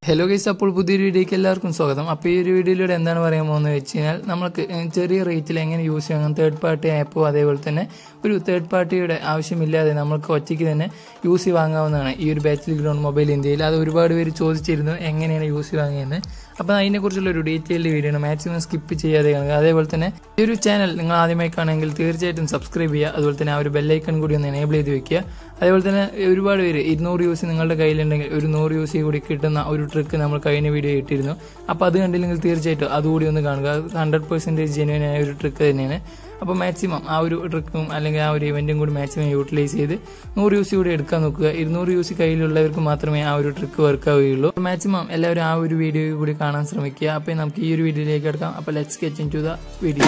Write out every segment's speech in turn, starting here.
hello guys അപ്പോൾ പുതിയൊരു വീഡിയോയ്ക്ക് എല്ലാവർക്കും സ്വാഗതം അപ്പോൾ ഈ ഒരു വീഡിയോയിലൂടെ എന്താണ് പറയാൻ പോകുന്നത് വെച്ച് കഴിഞ്ഞാൽ നമുക്ക് ചെറിയ റേറ്റിൽ എങ്ങനെ യൂസ് ചെയ്യാം തേർഡ് പാർട്ടി ആപ്പോ അതേപോലെ തന്നെ ഒരു തേർഡ് പാർട്ടിയുടെ ആവശ്യമില്ലാതെ നമുക്ക് ഒറ്റയ്ക്ക് തന്നെ യൂസ് ചെയ്ത് വാങ്ങാവുന്നതാണ് ഈ ഒരു ബാച്ചിൽ ഗ്രൗണ്ട് മൊബൈൽ ഇന്ത്യയിൽ അത് ഒരുപാട് പേര് ചോദിച്ചിരുന്നു എങ്ങനെയാണ് യൂസ് വാങ്ങിയെന്ന് അപ്പോൾ അതിനെക്കുറിച്ചുള്ള ഒരു ഡീറ്റെയിൽഡ് വീഡിയോ ആണ് മാക്സിമം സ്കിപ്പ് ചെയ്യാതെ കാണുക അതേപോലെ തന്നെ ഈ ഒരു ചാനൽ നിങ്ങൾ ആദ്യമായി കാണുമെങ്കിൽ തീർച്ചയായിട്ടും സബ്സ്ക്രൈബ് ചെയ്യുക അതുപോലെ തന്നെ ആ ഒരു ബെല്ലൈക്കൺ കൂടി ഒന്ന് എനേബിൾ ചെയ്ത് വെക്കുക അതേപോലെ തന്നെ ഒരുപാട് പേര് ഇരുന്നൂറ് യൂസ് നിങ്ങളുടെ കയ്യിലുണ്ടെങ്കിൽ ഒരു നൂറ് യൂസ് കൂടി കിട്ടുന്ന ഒരു ട്രിക്ക് നമ്മൾ കഴിഞ്ഞ വീഡിയോ ഇട്ടിരുന്നു അപ്പോൾ അത് കണ്ടില്ലെങ്കിൽ തീർച്ചയായിട്ടും അതുകൂടി ഒന്ന് കാണുക അത് ഹൺഡ്രഡ് പെർസെൻറ്റേജ് ജെന്യൂൻ ആയ ഒരു ട്രിക്ക് തന്നെയാണ് അപ്പോൾ മാക്സിമം ആ ഒരു ട്രിക്കും അല്ലെങ്കിൽ ആ ഒരു ഇവന്റും കൂടി മാക്സിമം യൂട്ടിലൈസ് ചെയ്ത് നൂറ് യൂസ് കൂടി എടുക്കാൻ നോക്കുക ഇരുന്നൂറ് യൂസ് കയ്യിലുള്ളവർക്ക് മാത്രമേ ആ ഒരു ട്രിക്ക് വർക്ക് ആവുകയുള്ളൂ മാക്സിമം എല്ലാവരും ആ ഒരു വീഡിയോ കൂടി കാണാൻ ശ്രമിക്കുക അപ്പോൾ നമുക്ക് ഈ ഒരു വീഡിയോയിലേക്ക് എടുക്കാം അപ്പോൾ let's get into the video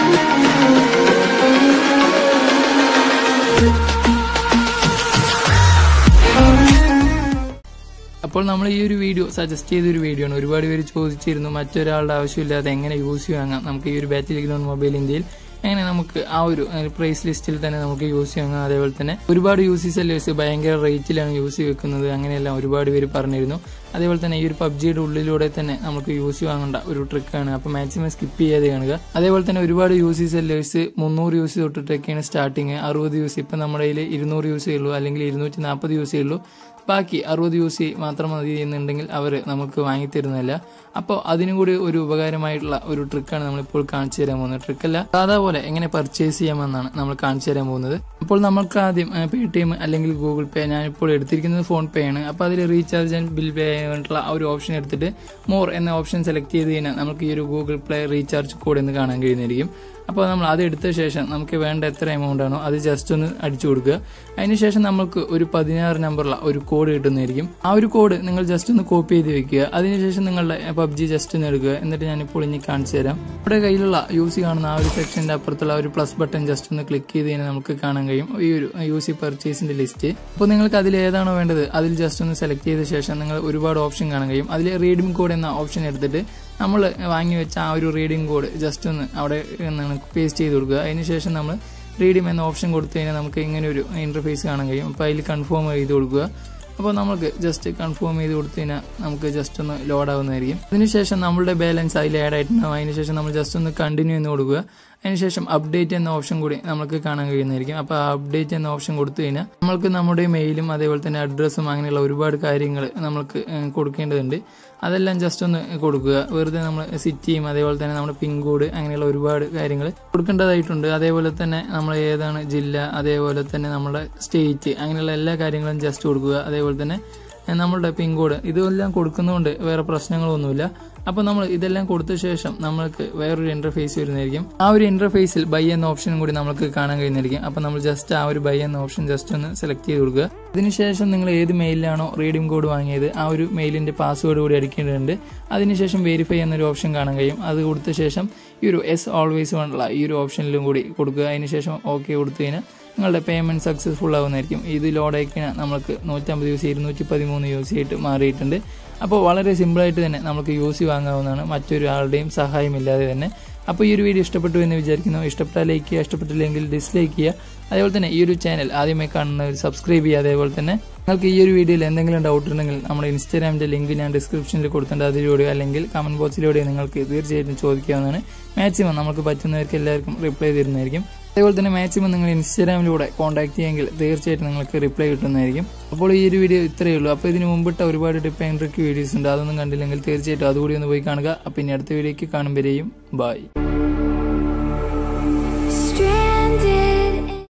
അപ്പോൾ നമ്മൾ ഈ ഒരു വീഡിയോ സജസ്റ്റ് ചെയ്ത ഒരു വീഡിയോ ആണ് ഒരുപാട് പേര് ചോദിച്ചിരുന്നു മറ്റൊരാളുടെ ആവശ്യമില്ലാതെ എങ്ങനെ യൂസ് വാങ്ങാം നമുക്ക് ഈ ഒരു ബാറ്റിൽ ഗ്രൗണ്ട് മൊബൈൽ ഇന്ത്യയിൽ എങ്ങനെ നമുക്ക് ആ ഒരു പ്രൈസ് ലിസ്റ്റിൽ തന്നെ നമുക്ക് യൂസ് വാങ്ങാം അതേപോലെ തന്നെ ഒരുപാട് യൂസി സെല്ലേഴ്സ് ഭയങ്കര റേറ്റിലാണ് യൂസ് വെക്കുന്നത് അങ്ങനെയെല്ലാം ഒരുപാട് പേര് പറഞ്ഞിരുന്നു അതേപോലെ തന്നെ ഈ ഒരു പബ്ജിയുടെ ഉള്ളിലൂടെ തന്നെ നമുക്ക് യൂസ് വാങ്ങേണ്ട ഒരു ട്രിക്കാണ് അപ്പോൾ മാക്സിമം സ്കിപ്പ് ചെയ്യാതെ കാണുക അതേപോലെ തന്നെ ഒരുപാട് യൂസി സെല്ലേഴ്സ് മുന്നൂറ് യൂസ് തൊട്ടിട്ടൊക്കെയാണ് സ്റ്റാർട്ടിങ് അറുപത് യൂസ് ഇപ്പം നമ്മുടെ കയ്യിൽ ഇരുന്നൂറ് യൂസേ ഉള്ളൂ അല്ലെങ്കിൽ ഇരുന്നൂറ്റി നാൽപ്പത് യൂസേ ഉള്ളൂ ബാക്കി അറുപത് യൂസ് മാത്രം മതി എന്നുണ്ടെങ്കിൽ അവർ നമുക്ക് വാങ്ങിത്തരുന്നില്ല അപ്പോൾ അതിനും കൂടി ഒരു ഉപകാരമായിട്ടുള്ള ഒരു ട്രിക്കാണ് നമ്മളിപ്പോൾ കാണിച്ചു തരാൻ പോകുന്നത് ട്രിക്കല്ല സാധാ പോലെ എങ്ങനെ പർച്ചേസ് ചെയ്യാമെന്നാണ് നമ്മൾ കാണിച്ചു തരാൻ പോകുന്നത് അപ്പോൾ നമുക്ക് ആദ്യം പേ ടി എം അല്ലെങ്കിൽ ഗൂഗിൾ പേ ഞാനിപ്പോൾ എടുത്തിരിക്കുന്നത് ഫോൺ പേ ആണ് അപ്പോൾ അതിൽ റീചാർജ് ആൻഡ് ബിൽ പേ ആയിട്ടുള്ള ആ ഒരു ഓപ്ഷൻ എടുത്തിട്ട് മോർ എന്ന ഓപ്ഷൻ സെലക്ട് ചെയ്ത് കഴിഞ്ഞാൽ നമുക്ക് ഈ ഒരു ഗൂഗിൾ പ്ലേ റീചാർജ് കോഡ് എന്ന് കാണാൻ കഴിയുന്നതായിരിക്കും അപ്പോൾ നമ്മൾ അത് എടുത്ത ശേഷം നമുക്ക് വേണ്ട എത്ര എമൗണ്ട് ആണോ അത് ജസ്റ്റ് ഒന്ന് അടിച്ചു കൊടുക്കുക അതിനുശേഷം നമുക്ക് ഒരു പതിനാറ് നമ്പറുള്ള ഒരു കോഡ് കിട്ടുന്നതായിരിക്കും ആ ഒരു കോഡ് നിങ്ങൾ ജസ്റ്റ് ഒന്ന് കോപ്പി ചെയ്ത് വെക്കുക അതിനുശേഷം നിങ്ങളുടെ പബ്ജി ജസ്റ്റ് ഒന്ന് എടുക്കുക എന്നിട്ട് ഞാനിപ്പോൾ ഇനി കാണിച്ചു തരാം നമ്മുടെ കയ്യിലുള്ള യൂസ് കാണുന്ന ആ ഒരു സെക്ഷന്റെ അപ്പുറത്തുള്ള ഒരു പ്ലസ് ബട്ടൺ ജസ്റ്റ് ഒന്ന് ക്ലിക്ക് ചെയ്ത് കഴിഞ്ഞാൽ നമുക്ക് കാണാൻ കഴിയും ഈ ഒരു യൂസി പർച്ചേസിന്റെ ലിസ്റ്റ് അപ്പോൾ നിങ്ങൾക്ക് അതിൽ ഏതാണോ വേണ്ടത് അതിൽ ജസ്റ്റ് ഒന്ന് സെലക്ട് ചെയ്ത ശേഷം നിങ്ങൾ ഒരുപാട് ഓപ്ഷൻ കാണാൻ കഴിയും അതിൽ റീഡിംഗ് കോഡ് എന്ന ഓപ്ഷൻ എടുത്തിട്ട് നമ്മൾ വാങ്ങി വെച്ച ആ ഒരു റീഡിംഗ് കോഡ് ജസ്റ്റ് ഒന്ന് അവിടെ എന്താണ് പേസ്റ്റ് ചെയ്ത് കൊടുക്കുക അതിനുശേഷം നമ്മൾ റീഡിം എന്ന ഓപ്ഷൻ കൊടുത്തു കഴിഞ്ഞാൽ നമുക്ക് ഇങ്ങനെ ഒരു ഇന്റർഫേസ് കാണാൻ കഴിയും അപ്പോൾ അതിൽ കൺഫേം ചെയ്ത് കൊടുക്കുക അപ്പോൾ നമുക്ക് ജസ്റ്റ് കൺഫേം ചെയ്ത് കൊടുത്തു കഴിഞ്ഞാൽ നമുക്ക് ജസ്റ്റ് ഒന്ന് ലോഡ് ആവുന്നതായിരിക്കും അതിനുശേഷം നമ്മളുടെ ബാലൻസ് അതിൽ ആഡ് ആയിട്ടുണ്ടാവും അതിനുശേഷം നമ്മൾ ജസ്റ്റ് ഒന്ന് കണ്ടിന്യൂ എന്ന് കൊടുക്കുക അതിനുശേഷം അപ്ഡേറ്റ് എന്ന ഓപ്ഷൻ കൂടി നമുക്ക് കാണാൻ കഴിയുന്നതായിരിക്കും അപ്പോൾ ആ അപ്ഡേറ്റ് എന്ന ഓപ്ഷൻ കൊടുത്തു കഴിഞ്ഞാൽ നമ്മൾക്ക് നമ്മുടെ മെയിലും അതേപോലെ തന്നെ അഡ്രസ്സും അങ്ങനെയുള്ള ഒരുപാട് കാര്യങ്ങൾ നമ്മൾക്ക് കൊടുക്കേണ്ടതുണ്ട് അതെല്ലാം ജസ്റ്റ് ഒന്ന് കൊടുക്കുക വെറുതെ നമ്മൾ സിറ്റിയും അതേപോലെ തന്നെ നമ്മുടെ പിൻ കോഡ് അങ്ങനെയുള്ള ഒരുപാട് കാര്യങ്ങൾ കൊടുക്കേണ്ടതായിട്ടുണ്ട് അതേപോലെ തന്നെ നമ്മൾ ഏതാണ് ജില്ല അതേപോലെ തന്നെ നമ്മുടെ സ്റ്റേറ്റ് അങ്ങനെയുള്ള എല്ലാ കാര്യങ്ങളും ജസ്റ്റ് കൊടുക്കുക അതേപോലെ തന്നെ നമ്മളുടെ പിൻ കോഡ് ഇതെല്ലാം കൊടുക്കുന്നതുകൊണ്ട് വേറെ പ്രശ്നങ്ങളൊന്നുമില്ല അപ്പോൾ നമ്മൾ ഇതെല്ലാം കൊടുത്ത ശേഷം നമ്മൾക്ക് വേറൊരു ഇന്റർഫേസ് വരുന്നതായിരിക്കും ആ ഒരു ഇന്റർഫേസിൽ ബൈ എന്ന ഓപ്ഷനും കൂടി നമുക്ക് കാണാൻ കഴിയുന്നതായിരിക്കും അപ്പോൾ നമ്മൾ ജസ്റ്റ് ആ ഒരു ബൈ എന്ന ഓപ്ഷൻ ജസ്റ്റ് ഒന്ന് സെലക്ട് ചെയ്ത് കൊടുക്കുക അതിനുശേഷം നിങ്ങൾ ഏത് മെയിലാണോ റീഡിംഗ് കോഡ് വാങ്ങിയത് ആ ഒരു മെയിലിന്റെ പാസ്വേഡ് കൂടി അടിക്കേണ്ടതുണ്ട് അതിനുശേഷം വെരിഫൈ എന്നൊരു ഓപ്ഷൻ കാണാൻ കഴിയും അത് കൊടുത്ത ശേഷം ഈ ഒരു എസ് ഓൾവേസ് വേണ്ടുള്ള ഈ ഒരു ഓപ്ഷനിലും കൂടി കൊടുക്കുക അതിനുശേഷം ഓക്കെ കൊടുത്തു കഴിഞ്ഞാൽ നിങ്ങളുടെ പേയ്മെന്റ് സക്സസ്ഫുൾ ആവുന്നതായിരിക്കും ഇത് ലോഡ് ആയിക്കഴിഞ്ഞാൽ നമുക്ക് നൂറ്റമ്പത് യൂസ് ഇരുന്നൂറ്റി പതിമൂന്ന് യൂസ് ആയിട്ട് മാറിയിട്ടുണ്ട് അപ്പോൾ വളരെ സിമ്പിളായിട്ട് തന്നെ നമുക്ക് യൂസ് വാങ്ങാവുന്നതാണ് മറ്റൊരാളുടെയും സഹായമില്ലാതെ തന്നെ അപ്പോൾ ഈ ഒരു വീഡിയോ ഇഷ്ടപ്പെട്ടു എന്ന് വിചാരിക്കുന്നു ഇഷ്ടപ്പെട്ടാൽ ലൈക്ക് ചെയ്യുക ഇഷ്ടപ്പെട്ടില്ലെങ്കിൽ ഡിസ്ലൈക്ക് ചെയ്യുക അതേപോലെ തന്നെ ഈ ഒരു ചാനൽ ആദ്യമായി കാണുന്നവർ സബ്സ്ക്രൈബ് ചെയ്യുക അതേപോലെ തന്നെ നിങ്ങൾക്ക് ഈ ഒരു വീഡിയോയിൽ എന്തെങ്കിലും ഡൗട്ട് ഉണ്ടെങ്കിൽ നമ്മുടെ ഇൻസ്റ്റാഗ്രാമിന്റെ ലിങ്ക് ഞാൻ ഡിസ്ക്രിപ്ഷനിൽ കൊടുത്തിട്ടുണ്ട് അതിലൂടെ അല്ലെങ്കിൽ കമന്റ് ബോക്സിലൂടെ നിങ്ങൾക്ക് തീർച്ചയായിട്ടും ചോദിക്കാവുന്നതാണ് മാക്സിമം നമുക്ക് പറ്റുന്നവർക്ക് എല്ലാവർക്കും റിപ്ലൈ തരുന്നതായിരിക്കും അതേപോലെ തന്നെ മാക്സിമം നിങ്ങൾ ഇൻസ്റ്റാഗ്രാമിലൂടെ കോൺടാക്ട് ചെയ്യുമെങ്കിൽ തീർച്ചയായിട്ടും നിങ്ങൾക്ക് റിപ്ലൈ കിട്ടുന്നതായിരിക്കും അപ്പോൾ ഈ ഒരു വീഡിയോ ഇത്രയേ ഉള്ളൂ അപ്പോൾ ഇതിന് മുമ്പിട്ട ഒരുപാട് ടിപ്പ് ആൻഡ് ട്രിക്ക് വീഡിയോസ് ഉണ്ട് അതൊന്നും കണ്ടില്ലെങ്കിൽ തീർച്ചയായിട്ടും അതുകൂടി ഒന്ന് പോയി കാണുക അപ്പോൾ ഇനി അടുത്ത വീഡിയോയ്ക്ക് കാണുമ്പോഴേയും ബൈ